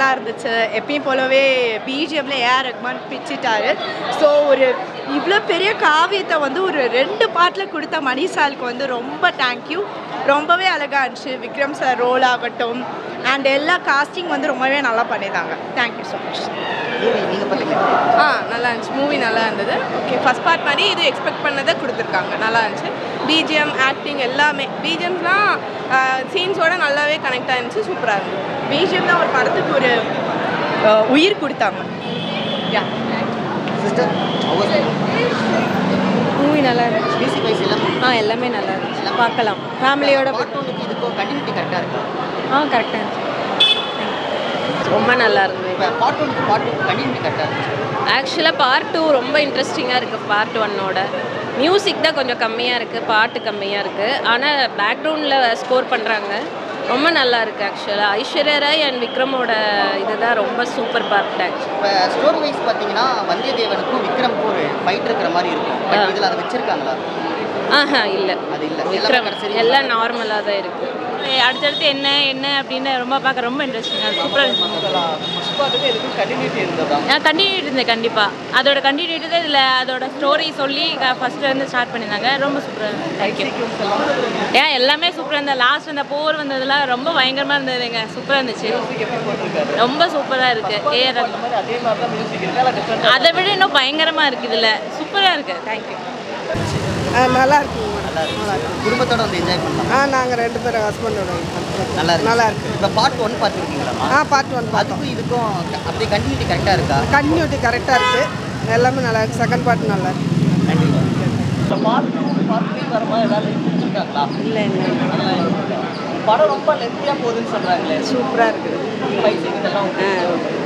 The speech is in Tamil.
நல்லா இருந்துச்சு எப்பயும் போலவே பிஜிஎம்ல ஏஆர் ரஹ்மான் பிச்சிட்டாரு ஸோ ஒரு இவ்வளோ பெரிய காவியத்தை வந்து ஒரு ரெண்டு பாட்டில் கொடுத்த மணிசாலுக்கு வந்து ரொம்ப தேங்க்யூ ரொம்பவே அழகாக இருந்துச்சு விக்ரம் சார் ரோல் ஆகட்டும் அண்ட் எல்லா காஸ்டிங் வந்து ரொம்பவே நல்லா பண்ணியிருந்தாங்க தேங்க்யூ ஸோ மச் நீங்கள் பார்த்தீங்க ஆ நல்லா இருந்துச்சு மூவி நல்லா இருந்தது ஓகே ஃபஸ்ட் பார்ட் மாதிரி இது எக்ஸ்பெக்ட் பண்ணதை கொடுத்துருக்காங்க நல்லா இருந்துச்சு பிஜிஎம் ஆக்டிங் எல்லாமே பிஜிஎம்ஸ்லாம் சீன்ஸோட நல்லாவே கனெக்ட் ஆயிருந்துச்சு சூப்பராக இருந்தது பிஜிஎம் தான் ஒரு படத்துக்கு ஒரு அஹ், உயிர் கொடுத்தாங்க யா சிஸ்டர் மூவி நல்லா இருந்துச்சு மியூசிக் வைஸ் எல்லாம் ஆ எல்லாமே நல்லா இருந்துச்சு பார்க்கலாம் ஃபேமிலியோட பார்ட் ஒன்றுக்கு இதுக்கும் கண்டினியூட்டி கரெக்டாக இருக்கா ஆ கரெக்டாக இருந்துச்சு ரொம்ப நல்லா இருந்தது இப்போ பார்ட் ஒன்றுக்கு பார்ட் டூ கண்டினியூட்டி கரெக்டாக இருந்துச்சு ஆக்சுவலாக பார்ட் டூ ரொம்ப இன்ட்ரெஸ்டிங்காக இருக்குது பார்ட் ஒன்னோட மியூசிக் தான் கொஞ்சம் கம்மியாக இருக்குது பாட்டு கம்மியாக இருக்குது ஆனால் பேக்ரவுண்டில் ஸ்கோர் பண்ணுறாங்க ரொம்ப நல்லா இருக்குது ஆக்சுவலாக ஐஸ்வர்யா ராய் அண்ட் விக்ரமோட இதுதான் ரொம்ப சூப்பர் பார்ட் ஆக்சுவலி இப்போ ஸ்டோரி வைஸ் பார்த்தீங்கன்னா வந்தியத்தேவனுக்கும் விக்ரமுக்கும் ஒரு ஃபைட் இருக்கிற மாதிரி இருக்கும் பட் இதில் அதை வச்சிருக்காங்களா ஆஹா இல்லை அது இல்லை விக்ரம் கடைசி எல்லாம் நார்மலாக தான் இருக்குது அடுத்தடுத்து என்ன என்ன அப்படின்னு ரொம்ப பார்க்க ரொம்ப இன்ட்ரெஸ்டிங்காக சூப்பராக இருந்துச்சு நான் கண்டினியூ இருந்தேன் கண்டிப்பாக அதோட கண்டினியூட்டி தான் இதில் அதோட ஸ்டோரி சொல்லி ஃபஸ்ட்லேருந்து ஸ்டார்ட் பண்ணியிருந்தாங்க ரொம்ப சூப்பராக தேங்க்யூ ஏன் எல்லாமே சூப்பராக இருந்தது லாஸ்ட் அந்த போர் வந்ததுலாம் ரொம்ப பயங்கரமாக இருந்ததுங்க சூப்பராக இருந்துச்சு ரொம்ப சூப்பராக இருக்குது ஏ அதை விட இன்னும் பயங்கரமாக இருக்குது இதில் சூப்பராக இருக்குது தேங்க்யூ நல்லா இருக்குங்க நல்லா இருக்கு குடும்பத்தோட வந்து என்ஜாய் பண்ணலாம் ஆ நாங்கள் ரெண்டு பேரும் ஹஸ்பண்டோட நல்லா இருக்கு நல்லா இருக்கு இப்போ பார்ட் ஒன் பார்த்துருக்கீங்களா ஆ பார்ட் ஒன் பார்த்தோம் அதுக்கும் இதுக்கும் க- அப்படியே கண்டினியூட்டி கரெக்டாக இருக்கா கண்டினியூட்டி கரெக்டாக இருக்குது எல்லாமே நல்லா இருக்கு செகண்ட் பார்ட் நல்லா இருக்கு நன்றி இப்போ பார்ட் டூ பார்ட் த்ரீ வர மாதிரி ஏதாவது பிடிச்சிருக்காங்களா இல்லை இல்லை படம் ரொம்ப லென்த்தியாக போகுதுன்னு சொல்கிறாங்களே சூப்பராக இருக்குது ஃபைட் இதெல்லாம்